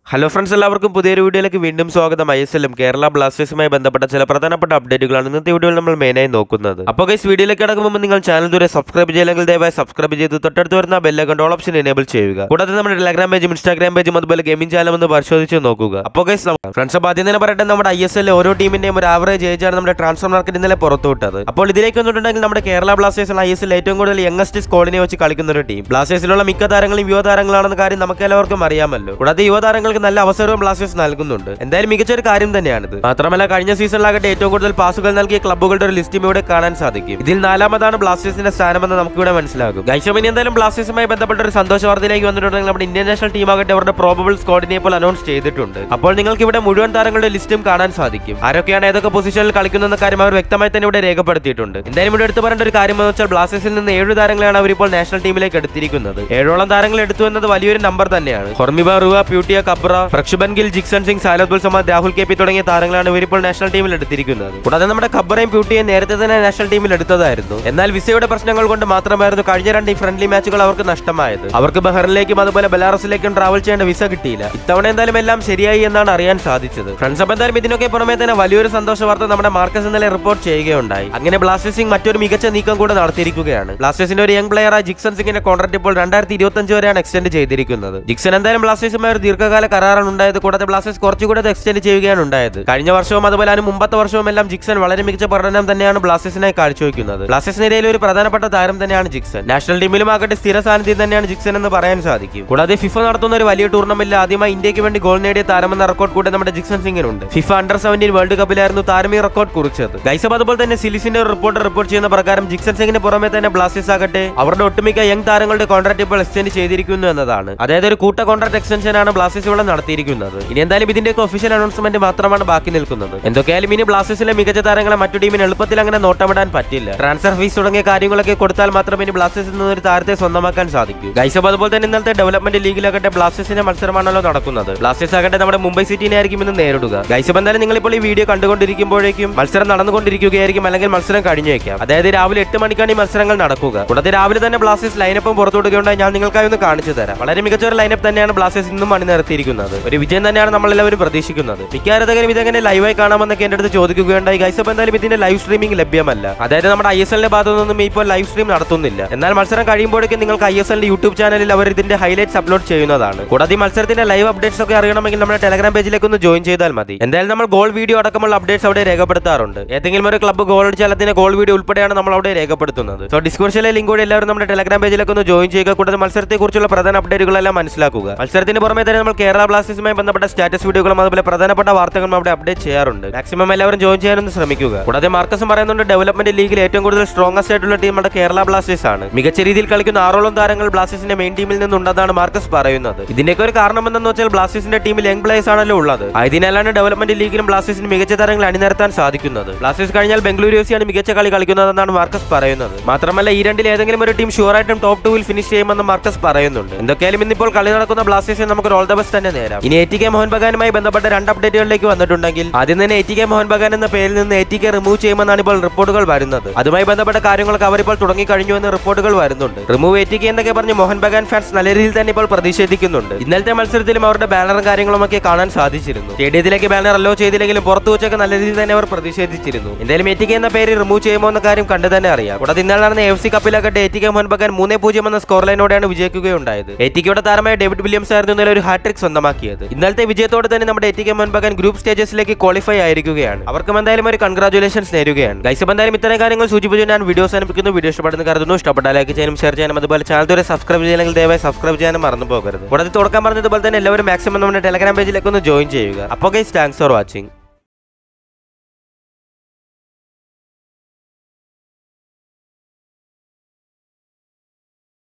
hello friends എല്ലാവർക്കും പുതിയൊരു വീഡിയോയിലേക്ക് വീണ്ടും സ്വാഗതം ഐ എസ് എല്ലും കേരള ബ്ലാസ്റ്റേഴ്സുമായി ബന്ധപ്പെട്ട ചില പ്രധാനപ്പെട്ട അപ്ഡേറ്റുകളാണ് ഇന്നത്തെ വീഡിയോയിൽ നമ്മൾ മെയിനായി നോക്കുന്നത് അപ്പോൾ ഗൈസ് വീഡിയോയിലേക്ക് കിടക്കുമ്പോൾ നിങ്ങൾ ചാനൽ ദൂരെ സബ്സ്ക്രൈബ് ചെയ്യില്ലെങ്കിൽ ദയവായി സബ്സ്ക്രൈബ് ചെയ്ത് തൊട്ടടുത്ത് വരുന്ന ബെല്ലൈക്കൺ ഓൾ ഓപ്ഷൻ എനേബിൾ ചെയ്യുക കൂടാതെ നമ്മുടെ ടെലഗ്രാം പേജും ഇൻസ്റ്റാഗ്രാം പേജും അതുപോലെ ഗെയിമിംഗ് ചാനലും ഒന്ന് പരിശോധിച്ച് നോക്കുക അപ്പോൾ ഗൈസ് ഫ്രണ്ട്സ് അപ്പോൾ ആദ്യം തന്നെ പറയട്ടെ നമ്മുടെ ഐ എസ് എല്ലിൽ ഓരോ ടീമിന്റെയും ഒരു ആവറേജ് ഏജ് ആണ് നമ്മുടെ ട്രാൻസ്ഫർ മാർക്കറ്റ് ഇന്നലെ പുറത്തുവിട്ടത് അപ്പോൾ ഇതിലേക്ക് വന്നിട്ടുണ്ടെങ്കിൽ നമ്മുടെ Kerala blasters I S L ഏറ്റവും കൂടുതൽ യങ്ങസ്റ്റ് സ്കോഡിനെ വെച്ച് കളിക്കുന്ന ഒരു ടീം ബ്ലാസ്റ്റേഴ്സിലുള്ള മിക്ക താരങ്ങളും യുവതാരങ്ങളാണെന്ന കാര്യം നമുക്ക് എല്ലാവർക്കും അറിയാമല്ലോ കൂടാതെ യുവതാരങ്ങൾക്ക് നല്ല അവസരവും ബ്ലാസ്റ്റേഴ്സ് നൽകുന്നുണ്ട് എന്തായാലും മികച്ച ഒരു കാര്യം തന്നെയാണിത് മാത്രമല്ല കഴിഞ്ഞ സീസണിലാകട്ടെ ഏറ്റവും കൂടുതൽ പാസുകൾ നൽകിയ ക്ലബ്ബുകളുടെ ഒരു ലിസ്റ്റും ഇവിടെ കാണാൻ സാധിക്കും ഇതിൽ നാലാമതാണ് ബ്ലാസ്റ്റേഴ്സിന്റെ സ്ഥാനമെന്ന് നമുക്ക് ഇവിടെ മനസ്സിലാകും ഗൈഷമിനി എന്തായാലും ബ്ലാസ്റ്റേഴ്സുമായി ബന്ധപ്പെട്ട ഒരു സന്തോഷ വാർത്തയിലേക്ക് വന്നിട്ടുണ്ടെങ്കിൽ നമ്മുടെ ഇന്ത്യൻ നാഷണൽ ടീം ആകട്ടെ അവരുടെ പ്രോബബിൾ സ്കോഡിനെ ഇപ്പോൾ അനൗൺസ് ചെയ്തിട്ടുണ്ട് അപ്പോൾ നിങ്ങൾക്ക് ഇവിടെ മുഴുവൻ താരങ്ങളുടെ ലിസ്റ്റും കാണാൻ സാധിക്കും ആരൊക്കെയാണ് ഏതൊക്കെ പൊസിഷനിൽ കളിക്കുന്ന കാര്യം അവർ വ്യക്തമായി തന്നെ ഇവിടെ രേഖപ്പെടുത്തിയിട്ടുണ്ട് എന്തായാലും ഇവിടെ എടുത്തു പറയേണ്ട ഒരു കാര്യം എന്ന് വെച്ചാൽ ബ്ലാസ്റ്റേഴ്സിൽ നിന്ന് ഏഴ് താരങ്ങളെയാണ് അവർ ഇപ്പോൾ നാഷണൽ ടീമിലേക്ക് എടുത്തിരിക്കുന്നത് ഏഴോളം താരങ്ങൾ എടുത്തു എന്നത് വലിയൊരു നമ്പർ തന്നെയാണ് ഹൊർമിബ റുവ പ്യൂട്ടിയ കബ്ര പ്രക്ഷുബൻ ഗിൽ ജിക്സൺ സിംഗ് സാലത്തുൽ സമദ് രാഹുൽ കെ പി തുടങ്ങിയ താരങ്ങളാണ് ഇവരിപ്പോൾ നാഷണൽ ടീമിൽ എടുത്തിരിക്കുന്നത് കൂടാതെ നമ്മുടെ ഖബറയും പ്യൂട്ടിയെ നേരത്തെ തന്നെ നാഷണൽ ടീമിൽ എടുത്തതായിരുന്നു എന്നാൽ വിസയുടെ പ്രശ്നങ്ങൾ കൊണ്ട് മാത്രമായിരുന്നു കഴിഞ്ഞ രണ്ട് ഫ്രണ്ട്ലി മാച്ചുകൾ അവർക്ക് നഷ്ടമായത് അവർക്ക് ബഹറിനിലേക്കും അതുപോലെ ബെലാറസിലേക്കും ട്രാവൽ ചെയ്യേണ്ട വിസ കിട്ടിയില്ല ഇത്തവണ എന്തായാലും എല്ലാം ശരിയായി എന്നാണ് അറിയാൻ സാധിച്ചത് ഫ്രണ്ട്സ് അപ്പം എന്തായാലും ഇതിനൊക്കെ പുറമെ തന്നെ വലിയൊരു സന്തോഷ വാർത്ത നമ്മുടെ മാർക്കസ് ഇന്നലെ റിപ്പോർട്ട് ചെയ്യുകയുണ്ടായി അങ്ങനെ ബ്ലാസ്റ്റേഴ്സ് സിംഗ് മറ്റൊരു മികച്ച നീക്കം കൂടെ നടത്തിയിരിക്കുകയാണ് ബ്ലാസ്റ്റേഴ്സിന്റെ ഒരു യങ് പ്ലെയറായ ജിക്സൺ സിംഗിന്റെ കോൺട്രാക്ട് ഇപ്പോൾ രണ്ടായിരത്തി ഇരുപത്തഞ്ച് വരെയാണ് എക്സ്റ്റെൻഡ് ചെയ്തിരിക്കുന്നത് ജിക്സൺ എന്തായാലും ബ്ലാസ്റ്റേഴ്സുമായി ഒരു ദീർഘകാല കരാറാണ് ഉണ്ടായത് കൂടാതെ ബ്ലാസ്റ്റേഴ്സ് കുറച്ചുകൂടെ അത് എക്സ്റ്റെൻഡ് ചെയ്യുകയാണ് ഉണ്ടായത് കഴിഞ്ഞ വർഷവും അതുപോലെ അതിന് മുമ്പത്തെ വർഷവും എല്ലാം ജിക്സൺ വളരെ മികച്ച പ്രകടനം തന്നെയാണ് ബ്ലാസ്റ്റേഴ്സിനായി കാഴ്ചവെക്കുന്നത് ബ്ലാസ്റ്റേഴ്സിനിടയിൽ ഒരു പ്രധാനപ്പെട്ട താരം തന്നെയാണ് ജിക്സൺ നാഷണൽ ടീമിലും ആകട്ടെ സ്ഥിര സാന്നിധ്യം തന്നെയാണ് ജിക്സൺ എന്ന് പറയാൻ സാധിക്കും കൂടാതെ ഫിഫ നടത്തുന്ന ഒരു വലിയ ടൂർണമെന്റിൽ ആദ്യമായി ഇന്ത്യക്ക് വേണ്ടി ഗോൾ നേടിയ താരമെന്ന റെക്കോർഡ് കൂടെ നമ്മുടെ ജിക്സൺ സിംഗിനുണ്ട് ഫിഫ അണ്ടർ സെവന്റീൻ വേൾഡ് കപ്പിലായിരുന്നു താരം ഈ റെക്കോർഡ് കുറിച്ചത് ഗൈസബ് അതുപോലെ തന്നെ സിലിസിന്റെ ഒരു റിപ്പോർട്ട് റിപ്പോർട്ട് ചെയ്യുന്ന പ്രകാരം ജിക്സൺ സിംഗിന് പുറമെ തന്നെ ബ്ലാസ്റ്റേഴ്സ് ആകട്ടെ അവരുടെ ഒട്ടുമിക്ക യങ് താരങ്ങളുടെ കോൺട്രാക്ട് ഇപ്പോൾ എക്സ്റ്റെൻഡ് ചെയ്തിരിക്കുന്നു എന്നതാണ് അതായത് ഒരു കൂട്ട കോൺട്രാക്ട് എക്സ്റ്റൻഷൻ ആണ് ബ്ലാസ്റ്റേഴ്സ് ഇവിടെ നടത്തിയിരിക്കുന്നത് ഇനി എന്തായാലും ഇതിന്റെയൊക്കെ ഒഫീഷ്യൽ അനൗൺസ്മെന്റ് മാത്രമാണ് ബാക്കി നിൽക്കുന്നത് എന്തൊക്കെയായാലും ഇനി ബ്ലാസ്റ്റേഴ്സിലെ മികച്ച താരങ്ങളെ മറ്റു ടീമിന് എളുപ്പത്തിൽ അങ്ങനെ നോട്ടമിടാൻ പറ്റില്ല ട്രാൻസ്ഫർ ഫീസ് തുടങ്ങിയ കാര്യങ്ങളൊക്കെ കൊടുത്താൽ മാത്രമേ ഇനി ബ്ലാസ്റ്റേഴ്സിൽ നിന്ന് ഒരു താരത്തെ സ്വന്തമാക്കാൻ സാധിക്കൂ ഗൈസബ് അതുപോലെ തന്നെ ഇന്നലത്തെ ഡെവലപ്മെന്റ് ലീഗിലാകട്ടെ ബ്ലാസ്റ്റേഴ്സിന്റെ മത്സരമാണല്ലോ നടക്കുന്നത് ബ്ലാസ്റ്റേഴ്സ് ആകട്ടെ നമ്മുടെ മുംബൈ സിറ്റിനെ ആയിരിക്കും ഇന്ന് നേരിടുക ഗൈസബ് എന്തായാലും നിങ്ങൾ ഇപ്പോൾ ഈ വീഡിയോ കണ്ടുകൊണ്ടിരിക്കുമ്പോഴേക്കും മത്സരം നടന്നുകൊണ്ടിരിക്കുകയായിരിക്കും അല്ലെങ്കിൽ മത്സരം കഴിഞ്ഞു വെക്കാം അതായത് രാവിലെ എട്ട് മണിക്കാണ് ഈ മത്സരങ്ങൾ നടക്കുക കൂടാതെ രാവിലെ തന്നെ ബ്ലാസ്റ്റേഴ്സ് ലൈനപ്പും പുറത്തുവിടുകയുണ്ടായി ഞാൻ നിങ്ങൾക്കായി ഒന്ന് കാണിച്ചു തരാം വളരെ മികച്ച ഒരു ലൈനപ്പ് തന്നെയാണ് ബ്ലാസ്റ്റേഴ്സ് ഇന്നും അണിനിരത്തിയിരിക്കുന്നത് ഒരു വിജയം തന്നെയാണ് നമ്മൾ എല്ലാവരും പ്രതീക്ഷിക്കുന്നത് മിക്ക ആരാധകരും ഇതെങ്ങനെ ലൈവായി കാണാമെന്നൊക്കെ എന്റെ അടുത്ത് ചോദിക്കുകയുണ്ടായി ഗൈസ് അപ്പോൾ എന്തായാലും ഇതിന്റെ ലൈവ് സ്ട്രീമിംഗ് ലഭ്യമല്ല അതായത് നമ്മുടെ ഐ എസ് എല്ലിന്റെ ഭാഗത്തു നിന്നും ഇപ്പോൾ ലൈവ് സ്ട്രീം നടത്തുന്നില്ല എന്നാൽ മത്സരം കഴിയുമ്പോഴേക്കും നിങ്ങൾക്ക് ഐ എസ് എല്ലിന്റെ യൂട്യൂബ് ചാനലിൽ അവർ ഇതിന്റെ ഹൈലൈറ്റ്സ് അപ്ലോഡ് ചെയ്യുന്നതാണ് കൂടാതെ ഈ മത്സരത്തിന്റെ ലൈവ് അപ്ഡേറ്റ്സ് ഒക്കെ അറിയണമെങ്കിൽ നമ്മുടെ ടെലഗ്രാം പേജിലേക്ക് ഒന്ന് ജോയിൻ ചെയ്താൽ മതി എന്തായാലും നമ്മൾ ഗോൾ വീഡിയോ അടക്കമുള്ള അപ്ഡേറ്റ്സ് അവിടെ രേഖപ്പെടുത്താറുണ്ട് ഏതെങ്കിലും ഒരു ക്ലബ്ബ് ഗോൾ അടിച്ചാൽ അതിന്റെ ഗോൾ വീഡിയോ ഉൾപ്പെടെയാണ് നമ്മൾ അവിടെ രേഖപ്പെടുത്തുന്നത് സോ ഡിസ്ക്രിപ്ഷനിലെ ലിങ്ക് കൂടി എല്ലാവരും നമ്മുടെ ടെലഗ്രാം പേജിലേക്ക് ഒന്ന് ജോയിൻ ചെയ്യുക കൂടാതെ മത്സരത്തെക്കുറിച്ചുള്ള പ്രധാന അപ്ഡേറ്റുകളെല്ലാം മനസ്സിലാക്കുക മത്സരത്തിന് പുറമെ തന്നെ നമ്മൾ കേരള ബ്ലാസ്റ്റേഴ്സുമായി ബന്ധപ്പെട്ട സ്റ്റാറ്റസ് വീഡിയോകളും അതുപോലെ പ്രധാനപ്പെട്ട വാർത്തകളും അവിടെ അപ്ഡേറ്റ് ചെയ്യാറുണ്ട് മാക്സിമം എല്ലാവരും ജോയിൻ ചെയ്യാനൊന്ന് ശ്രമിക്കുക കൂടാതെ മാർക്കസും പറയുന്നുണ്ട് ഡെവലപ്മെന്റ് ലീഗിൽ ഏറ്റവും കൂടുതൽ സ്ട്രോങ്ങസ്റ്റ് ആയിട്ടുള്ള ടീം നമ്മുടെ കേരള ബ്ലാസ്റ്റേഴ്സ് ആണ് മികച്ച രീതിയിൽ കളിക്കുന്ന ആറോളം താരങ്ങൾ ബ്ലാസ്റ്റേഴ്സിന്റെ മെയിൻ ടീമിൽ നിന്നുണ്ടെന്നാണ് മാർക്കസ് പറയുന്നത് ഇതിന്റെയൊക്കെ ഒരു കാരണം എന്തെന്ന് വെച്ചാൽ ബ്ലാസ്റ്റേഴ്സിന്റെ ടീമിൽ യങ് പ്ലേയേഴ്സ് ആണല്ലോ ഉള്ളത് ആയതിനാലാണ് ഡെവലപ്മെന്റ് ലീഗിലും ബ്ലാസ്റ്റേഴ്സിന് മികച്ച താരങ്ങൾ അണിനിരത്താൻ സാധിക്കുന്നത് ബ്ലാസ്റ്റേഴ്സ് കഴിഞ്ഞാൽ ബംഗളൂരു എഫ് സിയാണ് മികച്ച കളി കളിക്കുന്നതെന്നാണ് മാർക്കസ് പറയുന്നത് മാത്രമല്ല ഈ രണ്ടിൽ ഏതെങ്കിലും ഒരു ടീം ഷുവറായിട്ടും ടോപ്പ് ടൂവിൽ ഫിനിഷ് ചെയ്യുമെന്ന് മാർക്കസ് പറയുന്നുണ്ട് എന്തൊക്കെയാലും ഇന്നിപ്പോൾ കളി നടക്കുന്ന ബ്ലാസ്റ്റേഴ്സിന് നമുക്ക് ഓൾ ദ ബെസ്റ്റ് തന്നെ നേരാം ഇനി എ ടി കെ മോഹൻ ബഗാനുമായി ബന്ധപ്പെട്ട രണ്ട് അപ്ഡേറ്റുകളിലേക്ക് വന്നിട്ടുണ്ടെങ്കിൽ ആദ്യം തന്നെ A T K Mohan Bagan എന്ന പേരിൽ നിന്ന് എ ടി കെ റിമൂവ് ചെയ്യുമെന്നാണ് ഇപ്പോൾ റിപ്പോർട്ടുകൾ വരുന്നത് അതുമായി ബന്ധപ്പെട്ട കാര്യങ്ങളൊക്കെ അവരിപ്പോൾ തുടങ്ങിക്കഴിഞ്ഞു എന്ന് റിപ്പോർട്ടുകൾ വരുന്നുണ്ട് റിമൂവ് എ ടി കെ എന്നൊക്കെ പറഞ്ഞ് മോഹൻ ബഗാൻ ഫാൻസ് നല്ല രീതിയിൽ തന്നെ ഇപ്പോൾ പ്രതിഷേധിക്കുന്നുണ്ട് ഇന്നലത്തെ മത്സരത്തിലും അവരുടെ ബാനറും കാര്യങ്ങളും ഒക്കെ കാണാൻ സാധിച്ചിരുന്നു സ്റ്റേഡിയത്തിലേക്ക് ബാനർ അല്ലോ ചെയ്തില്ലെങ്കിലും പുറത്തു വെച്ചൊക്കെ നല്ല രീതിയിൽ തന്നെ അവർ പ്രതിഷേധിച്ചിരുന്നു എന്തായാലും എ ടി കെ എന്ന പേര് റിമൂവ് ചെയ്യുമോ എന്ന കാര്യം കണ്ടു തന്നെ അറിയാം കൂടാതെ ഇന്നലെ നടന്ന എഫ് സി കപ്പിലാകട്ടെ A T K Mohan Bagan മൂന്നേ പൂജ്യം എന്ന സ്കോർ ലൈനോടെയാണ് വിജയിക്കുകയുണ്ടായത് എ ടി കെയുടെ താരമായ ഡേവിഡ് വില്യംസ് ആയിരുന്നു ഇന്നലെ ഒരു ഹാട്രിക് സ്വന്തമാക്കിയത് ഇന്നലത്തെ വിജയത്തോടെ തന്നെ നമ്മുടെ A T K Mohan Bagan group സ്റ്റേജസിലേക്ക് ക്വാളിഫൈ ആയിരിക്കുകയാണ് അവർക്കും എന്തായാലും ഒരു കൺഗ്രാജുലേഷൻസ് നേരുകയാണ് ഗൈസപ്പ് എന്തായാലും ഇത്തരം കാര്യങ്ങൾ സൂചിപ്പിച്ചു ഞാൻ വീഡിയോ അവസാനിപ്പിക്കുന്നു വീഡിയോ ഇഷ്ടപ്പെടുന്ന കരുതുന്നു ഇഷ്ടപ്പെട്ട ലൈക്ക് ചെയ്യാനും ഷെയർ ചെയ്യാനും അതുപോലെ ചാനൽ വരെ സബ്സ്ക്രൈബ് ചെയ്യണമെങ്കിൽ ദയവായി സബ്സ്ക്രൈബ് ചെയ്യാനും മറന്നു പോകരുത് കൂടാതെ തുടക്കം പറഞ്ഞതുപോലെ തന്നെ എല്ലാവരും മാക്സിമം നമ്മുടെ ടെലഗ്രാം പേജിലേക്ക് ഒന്ന് ജോയിൻ ചെയ്യുക അപ്പോൾ ഗൈസ് താങ്ക്സ് ഫോർ വാച്ചിങ്